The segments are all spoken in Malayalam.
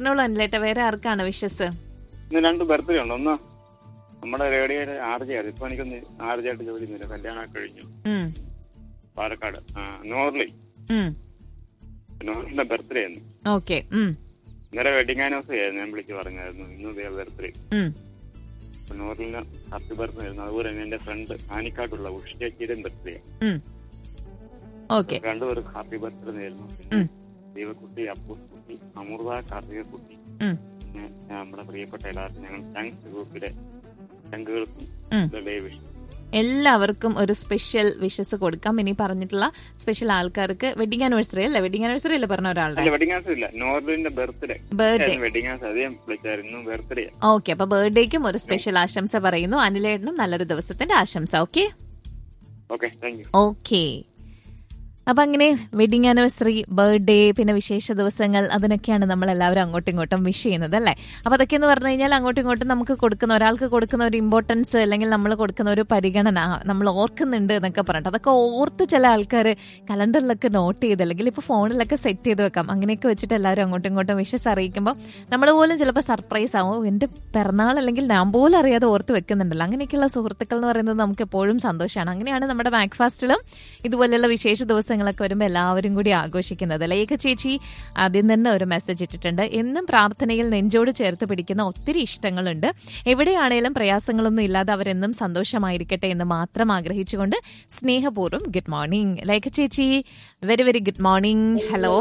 പറഞ്ഞോളൂ അനിലേട്ട വേറെ ആർക്കാണ് വിഷസ് ഇന്ന് രണ്ട് ബർത്ത്ഡേ ഉണ്ട് ഒന്ന് നമ്മുടെ റേഡിയോയുടെ ആർജയാണ് ഇപ്പൊ എനിക്കൊന്ന് ആർജയായിട്ട് ജോലി ഒന്നുമില്ല കല്യാണമൊക്കെ കഴിഞ്ഞു ഉം പാലക്കാട് ആ നോർലി ഉം നോർലിന്റെ ബർത്ത്ഡേ ആയിരുന്നു ഓക്കെ ഉം ഇന്നലെ വെഡിങ് ആനിവേഴ്സറി ആയിരുന്നു ഞാൻ വിളിച്ച് പറഞ്ഞായിരുന്നു ഇന്ന് ബർത്ത്ഡേ ഉം നോർലിന് ഹാപ്പി ബർത്ത്ഡേ ആയിരുന്നു അതുപോലെ തന്നെ എന്റെ ഫ്രണ്ട് ആനിക്കാട്ടുള്ള ഉഷേച്ചിയുടെയും ബർത്ത്ഡേ ഉം ഓക്കെ രണ്ടുപേർക്ക് ഹാപ്പി ബർത്ത്ഡേ നേരുന്നു ഉം. ദൈവക്കുട്ടി അപ്പൂസ് കുട്ടി അമൃത കാർത്തിക കുട്ടി ഉം പിന്നെ നമ്മുടെ പ്രിയപ്പെട്ട എല്ലാവർക്കും ഞങ്ങൾ താങ്ക്സ് ഗ്രൂപ്പിലെ ചങ്കുകൾക്കും ഉം. ഡേ വിഷ് എല്ലാവർക്കും ഒരു സ്പെഷ്യൽ വിഷസ് കൊടുക്കാം ഇനി പറഞ്ഞിട്ടുള്ള സ്പെഷ്യൽ ആൾക്കാർക്ക് വെഡിങ് ആനിവേഴ്സറി അല്ലേ വെഡിങ് ആനിവേഴ്സറി അല്ലേ പറഞ്ഞ ഒരാളുടെ അല്ല വെഡിങ് ആനിവേഴ്സറി ഇല്ല നോർലിന്റെ ബർത്ത്ഡേ ബർത്ത്ഡേ വെഡിങ് ആനിവേഴ്സറി അതേ വിളിച്ചായിരുന്നു ബർത്ത്ഡേ ഓക്കെ അപ്പൊ ബർത്ത്ഡേക്കും ഒരു സ്പെഷ്യൽ ആശംസ പറയുന്നു അനിലേട്ടനും നല്ലൊരു ദിവസത്തിന്റെ ആശംസ okay okay thank you okay അപ്പൊ അങ്ങനെ വെഡിങ് ആനിവേഴ്സറി ബർത്ത്ഡേ പിന്നെ വിശേഷ ദിവസങ്ങൾ അതിനൊക്കെയാണ് നമ്മൾ എല്ലാവരും അങ്ങോട്ടും ഇങ്ങോട്ടും വിഷ് ചെയ്യുന്നത് അല്ലേ അപ്പൊ അതൊക്കെ എന്ന് പറഞ്ഞു കഴിഞ്ഞാൽ അങ്ങോട്ടും ഇങ്ങോട്ടും നമുക്ക് കൊടുക്കുന്ന ഒരാൾക്ക് കൊടുക്കുന്ന ഒരു ഇമ്പോർട്ടൻസ് അല്ലെങ്കിൽ നമ്മൾ കൊടുക്കുന്ന ഒരു പരിഗണന നമ്മൾ ഓർക്കുന്നുണ്ട് എന്നൊക്കെ പറഞ്ഞിട്ട് അതൊക്കെ ഓർത്ത് ചില ആൾക്കാർ കലണ്ടറിലൊക്കെ നോട്ട് ചെയ്ത് അല്ലെങ്കിൽ ഇപ്പൊ ഫോണിലൊക്കെ സെറ്റ് ചെയ്ത് വെക്കാം അങ്ങനെയൊക്കെ വെച്ചിട്ട് എല്ലാവരും അങ്ങോട്ടും ഇങ്ങോട്ടും വിഷസ് അറിയിക്കുമ്പോൾ നമ്മൾ പോലും ചിലപ്പോൾ സർപ്രൈസ് ആവും "ഓ, എന്റെ പിറന്നാൾ അല്ലെങ്കിൽ ഞാൻ പോലും അറിയാതെ ഓർത്ത് വെക്കുന്നുണ്ടല്ലോ അങ്ങനെയൊക്കെയുള്ള സുഹൃത്തുക്കൾ എന്ന് പറയുന്നത് നമുക്ക് എപ്പോഴും സന്തോഷമാണ് അങ്ങനെയാണ് നമ്മുടെ ബാക്ക്ഫാസ്റ്റിലും ഇതുപോലെയുള്ള വിശേഷ ദിവസങ്ങളൊക്കെ വരുമ്പോൾ എല്ലാവരും കൂടി ആഘോഷിക്കുന്നത് ലേഖ ചേച്ചി ആദ്യം തന്നെ ഒരു മെസ്സേജ് ഇട്ടിട്ടുണ്ട് എന്നും പ്രാർത്ഥനയിൽ നെഞ്ചോട് ചേർത്ത് പിടിക്കുന്ന ഒത്തിരി ഇഷ്ടങ്ങളുണ്ട് എവിടെയാണേലും പ്രയാസങ്ങളൊന്നും ഇല്ലാതെ അവരെന്നും സന്തോഷമായിരിക്കട്ടെ എന്ന് മാത്രം ആഗ്രഹിച്ചുകൊണ്ട് സ്നേഹപൂർവ്വം ഗുഡ് മോർണിംഗ് ലേഖ ചേച്ചി very very good morning hello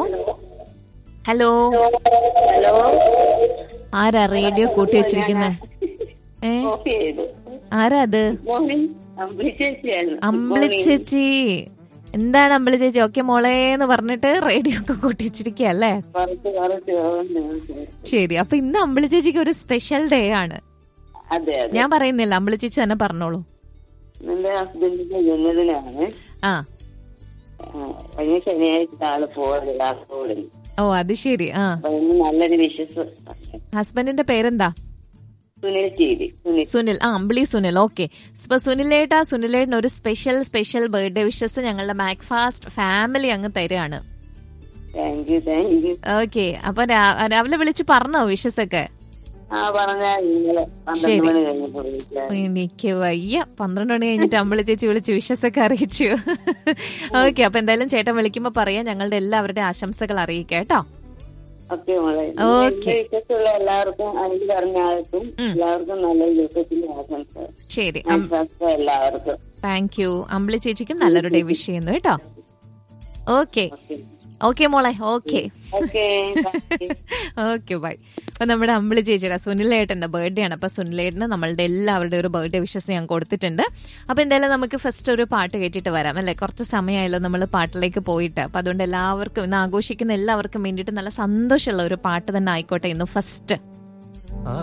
hello hello ആരാ റേഡിയോ കൂട്ടി വെച്ചിരിക്കുന്നത് ഏ ഓഫ് ചെയ്തു ആരാ അത് മോർണിംഗ് അമ്പിളി ചേച്ചിയാണ് അമ്പിളി ചേച്ചി എന്താണ് അമ്പിളി ചേച്ചി ഓക്കെ മോളെ എന്ന് പറഞ്ഞിട്ട് റേഡിയോ ഒക്കെ കൂട്ടി വെച്ചിരിക്കുക അല്ലേ കുറച്ച് കുറച്ച് ഉണ്ട്. ശരി അപ്പൊ ഇന്ന് അമ്പിളി ചേച്ചിക്ക് ഒരു സ്പെഷ്യൽ ഡേ ആണ് അതെ അതെ ഞാൻ പറയുന്നില്ല അമ്പിളി ചേച്ചി തന്നെ പറഞ്ഞോളൂ എന്റെ ഹസ്ബൻഡിന്റെ ജന്മദിനാണ് ആ ആ, കഴിഞ്ഞ ശനിയാഴ്ച ആള് പോയത് കാസർഗോഡിൽ ഓ അത് ശരി ആ അപ്പൊ ഇന്ന് നല്ലൊരു വിശ്വസ് ഹസ്ബൻഡിന്റെ പേരെന്താ സുനിൽ ടി വി സുനിൽ സുനിൽ ആ അമ്പിളി സുനിൽ ഓക്കെ ഇപ്പൊ സുനിലേട്ടാ സുനിലേട്ടന് ഒരു സ്പെഷ്യൽ സ്പെഷ്യൽ ബർത്ത്ഡേ വിഷസ് ഞങ്ങളുടെ മാക്ഫാസ്റ്റ് ഫാമിലി അങ്ങ് തരികയാണ് thank you thank you okay അപ്പൊ രാ- രാവിലെ വിളിച്ച് പറഞ്ഞോ വിഷസ് ഒക്കെ ആ പറഞ്ഞ ഇന്നലെ ശരി. പന്ത്രണ്ട് മണി കഴിഞ്ഞപ്പോ വിളിച്ചാൽ എനിക്ക് വയ്യ പന്ത്രണ്ട് മണി കഴിഞ്ഞിട്ട് അമ്പിളി ചേച്ചി വിളിച്ച് വിശ്വസൊക്കെ അറിയിച്ചു ഓക്കെ അപ്പൊ എന്തായാലും ചേട്ടൻ വിളിക്കുമ്പോ പറയാം ഞങ്ങളുടെ എല്ലാവരുടെ ആശംസകൾ അറിയിക്കാം കേട്ടോ ഓക്കെ മോളെ ഓക്കേ. വിശ്വസുള്ള എല്ലാവർക്കും അതിൽ പറഞ്ഞ ആൾക്കും ഉം. എല്ലാവർക്കും നല്ല ദിവസത്തിന്റെ ആശംസ ശരി ആശംസ എല്ലാവർക്കും താങ്ക് യു അമ്പിളി ചേച്ചിക്കും നല്ലൊരു ഡേ വിഷ് ചെയ്യുന്നു കേട്ടോ ഓക്കെ ഓക്കെ ഓക്കെ മോളെ okay okay thank you okay bye അപ്പൊ നമ്മുടെ അമ്പിളി ചേച്ചിയുടെ സുനിലേട്ടന്റെ ബർത്ത്ഡേ ആണ് അപ്പൊ സുനിലേട്ടന് നമ്മളുടെ എല്ലാവരുടെ ഒരു ബർത്ത്ഡേ വിഷസ് ഞാൻ കൊടുത്തിട്ടുണ്ട് അപ്പൊ എന്തായാലും നമുക്ക് ഫസ്റ്റ് ഒരു പാട്ട് കേട്ടിട്ട് വരാം അല്ലെ കുറച്ച് സമയമായല്ലോ നമ്മൾ പാട്ടിലേക്ക് പോയിട്ട് അപ്പൊ അതുകൊണ്ട് എല്ലാവർക്കും ഇന്ന് ആഘോഷിക്കുന്ന എല്ലാവർക്കും വേണ്ടിയിട്ട് നല്ല സന്തോഷമുള്ള ഒരു പാട്ട് തന്നെ ആയിക്കോട്ടെ ഇന്ന് ഫസ്റ്റ്